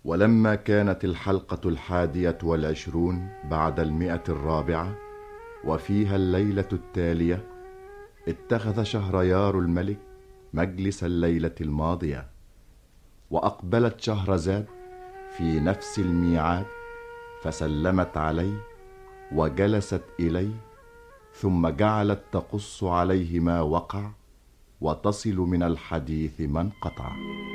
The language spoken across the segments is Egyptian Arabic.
ولما كانت الحلقة الحادية والعشرون بعد المئة الرابعة وفيها الليلة التالية اتخذ شهريار الملك مجلس الليلة الماضية وأقبلت شهرزاد في نفس الميعاد فسلمت عليه وجلست إليه ثم جعلت تقص عليه ما وقع وتصل من الحديث ما انقطع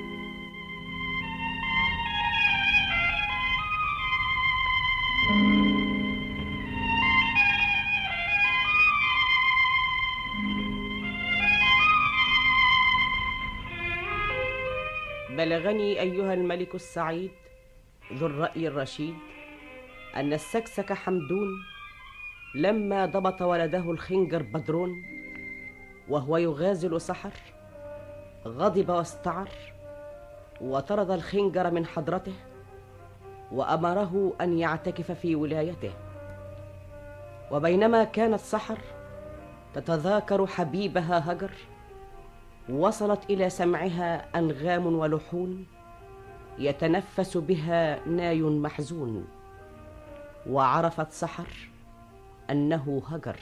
بلغني أيها الملك السعيد ذو الرأي الرشيد أن السكسك حمدون لما ضبط ولده الخنجر بدرون وهو يغازل سحر غضب واستعر وطرد الخنجر من حضرته وأمره أن يعتكف في ولايته وبينما كانت سحر تتذاكر حبيبها هجر وصلت الى سمعها انغام ولحون يتنفس بها ناي محزون وعرفت سحر انه هجر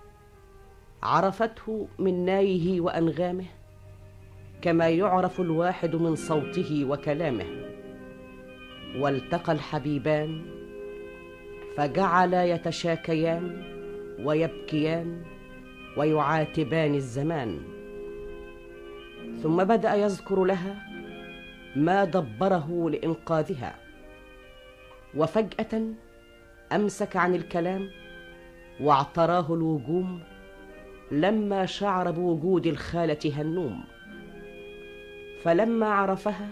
عرفته من نايه وانغامه كما يعرف الواحد من صوته وكلامه والتقى الحبيبان فجعلا يتشاكيان ويبكيان ويعاتبان الزمان ثم بدا يذكر لها ما دبره لانقاذها وفجاه امسك عن الكلام واعتراه الوجوم لما شعر بوجود الخاله هنوم فلما عرفها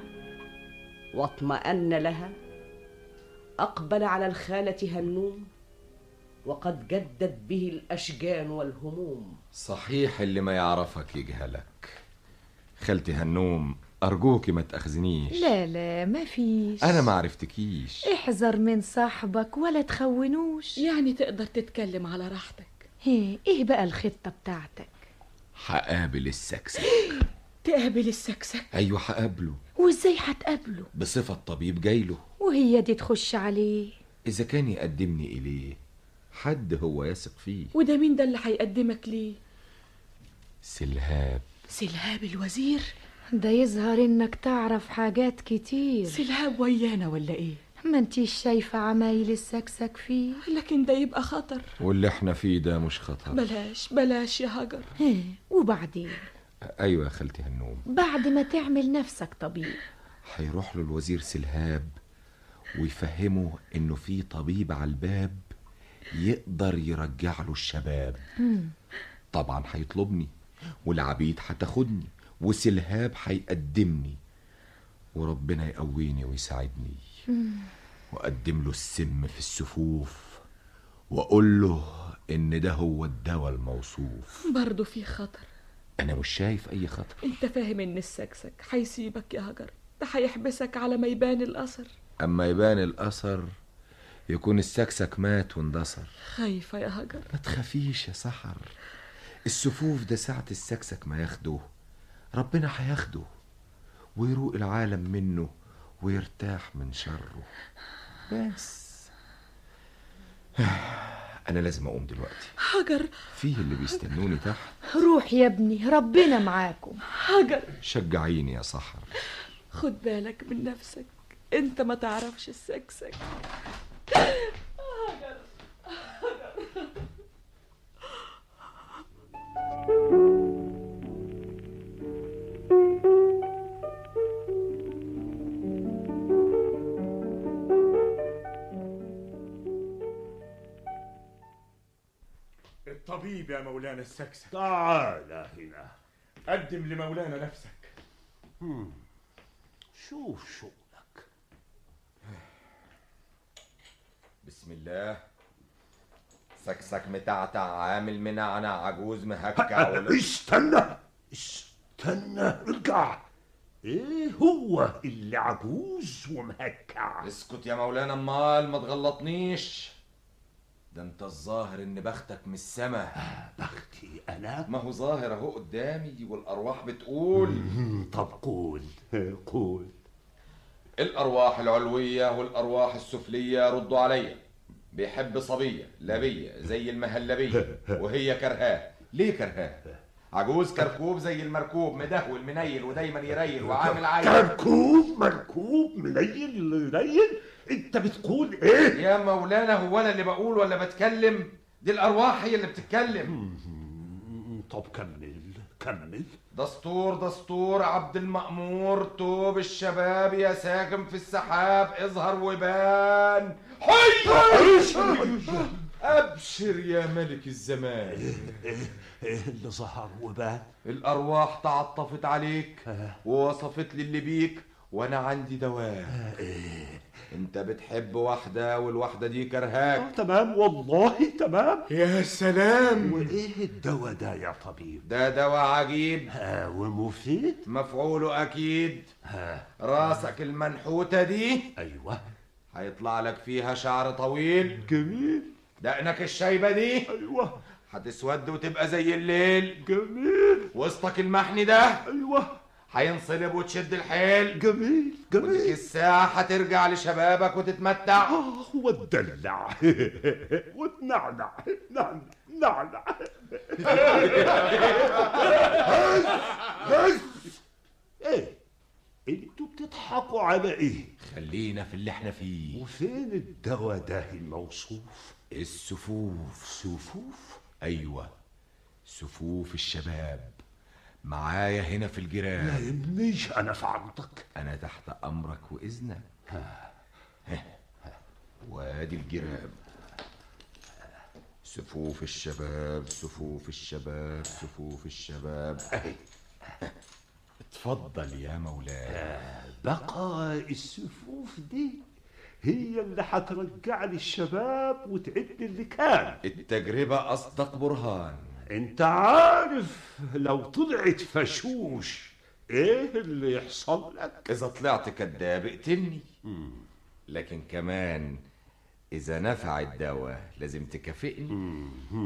واطمان لها اقبل على الخاله هنوم وقد جدت به الاشجان والهموم صحيح اللي ما يعرفك يجهلك خالتي هنوم أرجوكي ما تأخذنيش لا لا ما فيش أنا ما عرفتكيش احذر من صاحبك ولا تخونوش يعني تقدر تتكلم على راحتك هي ايه بقى الخطة بتاعتك هقابل السكسك تقابل السكسك أيوة هقابله وازاي هتقابله بصفة طبيب جايله وهي دي تخش عليه إذا كان يقدمني إليه حد هو يثق فيه وده مين ده اللي هيقدمك ليه سلهاب سلهاب الوزير ده يظهر انك تعرف حاجات كتير سلهاب ويانا ولا ايه ما انتيش شايفة عمايل السكسك فيه لكن ده يبقى خطر واللي احنا فيه ده مش خطر بلاش بلاش يا هجر هي وبعدين أيوة يا خالتي هنوم بعد ما تعمل نفسك طبيب هيروح له الوزير سلهاب ويفهمه إنه في طبيب على الباب يقدر يرجع له الشباب مم. طبعا هيطلبني والعبيد هتاخدني وسلهاب هيقدمني وربنا يقويني ويساعدني مم. وأقدم له السم في السفوف وأقول له إن ده هو الدواء الموصوف برضه في خطر أنا مش شايف أي خطر انت فاهم ان السكسك هيسيبك يا هجر ده هيحبسك على ما يبان الاثر أما يبان الأثر يكون السكسك مات واندثر خايفة يا هجر ما تخافيش يا سحر السفوف ده ساعة السكسك ما ياخده ربنا هياخده ويروق العالم منه ويرتاح من شره بس أنا لازم أقوم دلوقتي هجر فيه اللي بيستنوني تحت روح يا ابني ربنا معاكم هجر شجعيني يا سحر خد بالك من نفسك انت ما تعرفش السكسك الطبيب يا مولانا السكسك تعال هنا قدم لمولانا نفسك هم. شوف شغلك بسم الله سكسك متعتع عامل منعنع عجوز مهكع ولا استنى استنى ارجع ايه هو اللي عجوز ومهكع اسكت يا مولانا امال ما تغلطنيش ده انت الظاهر ان بختك من السما بختي انا ما هو ظاهر اهو قدامي والارواح بتقول مم، طب قول قول الأرواح العلوية والأرواح السفلية ردوا عليا بيحب صبية لبية زي المهلبية وهي كرهاه ليه كرهاه؟ عجوز كركوب زي المركوب مدهول منيل ودايما يريل وعامل عيل كركوب مركوب منيل منيل انت بتقول ايه يا مولانا هو انا اللي بقول ولا بتكلم دي الارواح هي اللي بتتكلم طب كمل كمل دستور دستور عبد المأمور توب الشباب يا ساكن في السحاب اظهر وبان حي ابشر يا ملك الزمان ايه اللي ظهر وبان الارواح تعطفت عليك ووصفت لي اللي بيك وانا عندي دواء انت بتحب واحده والواحده دي كرهاك آه تمام والله تمام يا سلام وايه الدواء ده يا طبيب ده دواء عجيب ها ومفيد مفعوله اكيد ها راسك المنحوته دي ايوه هيطلع لك فيها شعر طويل جميل دقنك الشايبه دي ايوه هتسود وتبقى زي الليل جميل وسطك المحني ده ايوه هينصلب وتشد الحيل جميل وديك جميل الساعة هترجع لشبابك وتتمتع اه وتدلع وتنعنع نعنع نعنع بس ايه انتوا بتضحكوا على ايه خلينا في اللي احنا فيه وفين الدواء ده الموصوف السفوف سفوف ايوه سفوف الشباب معايا هنا في لا الجيران ابني انا في عرضك انا تحت امرك واذنك وادي الجراب سفوف الشباب سفوف الشباب سفوف الشباب اهي اتفضل يا مولاي بقى السفوف دي هي اللي هترجع لي الشباب وتعد اللي كان التجربة أصدق برهان انت عارف لو طلعت فشوش ايه اللي يحصل لك إذا طلعت كذاب اقتلني لكن كمان إذا نفع الدواء لازم تكافئني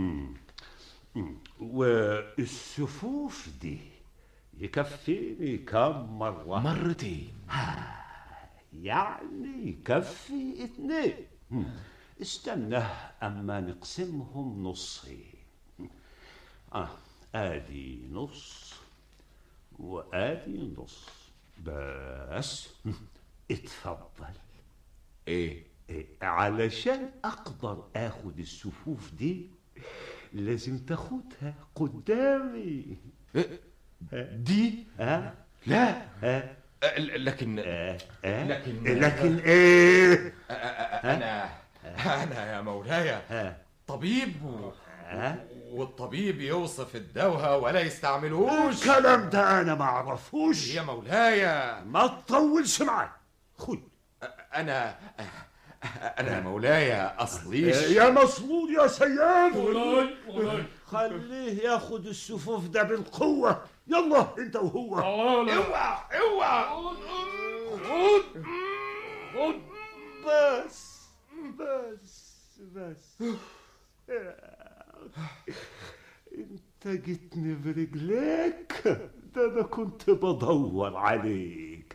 والسفوف دي يكفيني كم مرة مرتين يعني يكفي اتنين استنى اما نقسمهم نصين اه ادي نص وادي نص بس اتفضل إيه إيه، علشان اقدر اخد السفوف دي لازم تاخدها قدامي دي ها لا ها أه، لكن آه، آه. لكن لكن ايه أنا أنا يا مولاي ها طبيب و... ها والطبيب يوصف الدواء ولا يستعملوش الكلام ده انا ما اعرفوش يا مولاي ما تطولش معاي خد أنا أنا يا مولاي أصليش يا مصلول يا سيد خليه ياخد السفوف ده بالقوة يلا انت وهو اوعى اوعى بس بس بس انت جيتني برجليك ده انا كنت بدور عليك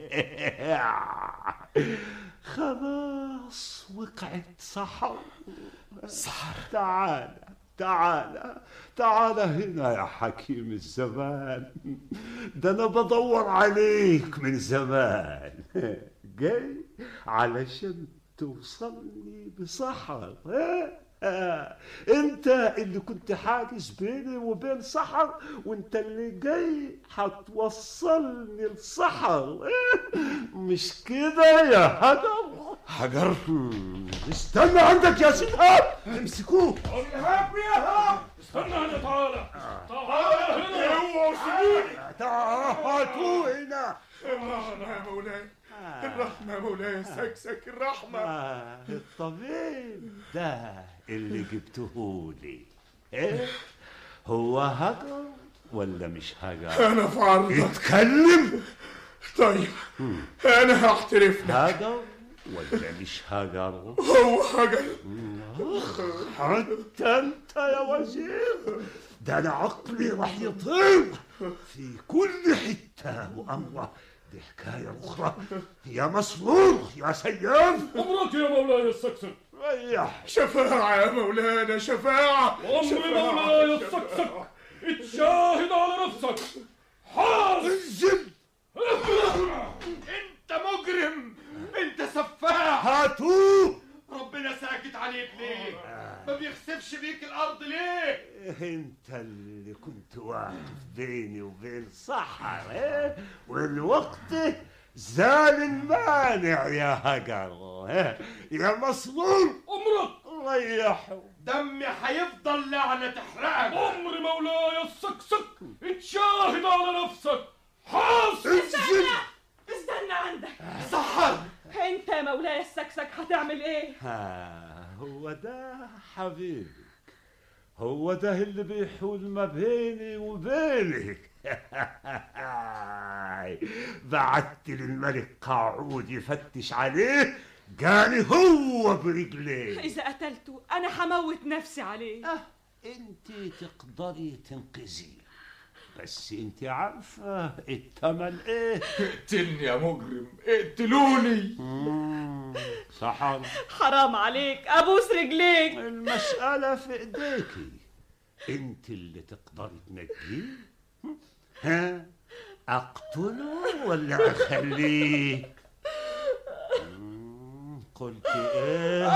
خلاص وقعت سحر سحر تعال تعال تعال هنا يا حكيم الزمان ده انا بدور عليك من زمان جاي علشان توصلني بسحر ها آه. انت اللي كنت حاجز بيني وبين سحر وانت اللي جاي هتوصلني لسحر آه. مش كده يا هدر حجر استنى عندك يا سيدها امسكوه هاتوه هنا الرحمة يا مولاي الرحمة يا مولاي سكسك الرحمة آه، الطبيب ده اللي جبتهولي ايه هو هجر ولا مش هجر أنا في عرضك اتكلم طيب أنا هعترف لك هجر ولا مش هجر هو حجر حتى انت يا وزير ده انا عقلي راح يطير في كل حته وامره دي حكاية أخرى يا مسرور يا سياف أمرك يا مولاي السكسك ريح شفاعة يا مولانا شفاعة أمر مولاي السكسك اتشاهد على نفسك حاس انزل انت مجرم انت سفاح هاتوه ربنا ساكت عليك ليه ما بيخسفش بيك الارض ليه انت اللي كنت واقف بيني وبين سحر إيه؟ والوقت زال المانع يا هجر إيه؟ يا مسرور امرك ريحوا دمي هيفضل لعنة تحرقك امر مولاي السكسك اتشاهد على نفسك حاس انزل استنى عندك سحر انت يا مولاي السكسك هتعمل ايه ها هو ده حبيبك هو ده اللي بيحول ما بيني وبينك بعت للملك قاعود يفتش عليه جاني هو برجليه اذا قتلته انا هموت نفسي عليه اه انت تقدري تنقذيه بس انت عارفه التمن ايه اقتلني يا مجرم اقتلوني مم، سحر حرام عليك ابوس رجليك المسألة في ايديكي انت اللي تقدري تنجيه ها اقتله ولا اخليه مم، قلت ايه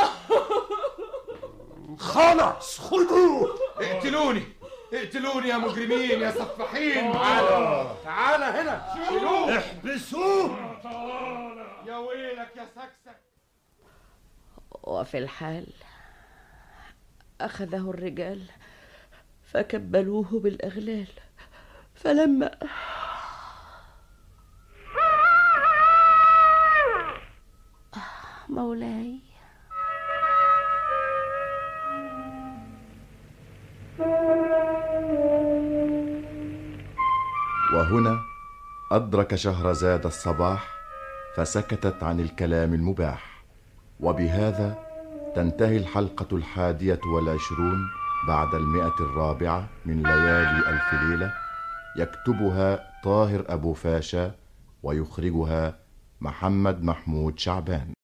خلاص خذوه اقتلوني اقتلوني يا مجرمين يا سفاحين تعالى تعالى هنا شيلوه احبسوه يا ويلك يا سكسك وفي الحال أخذه الرجال فكبلوه بالأغلال فلما مولاي وهنا أدرك شهرزاد الصباح فسكتت عن الكلام المباح وبهذا تنتهي الحلقة الحادية والعشرون بعد المئة الرابعة من ليالي ألف ليلة يكتبها طاهر أبو فاشا ويخرجها محمد محمود شعبان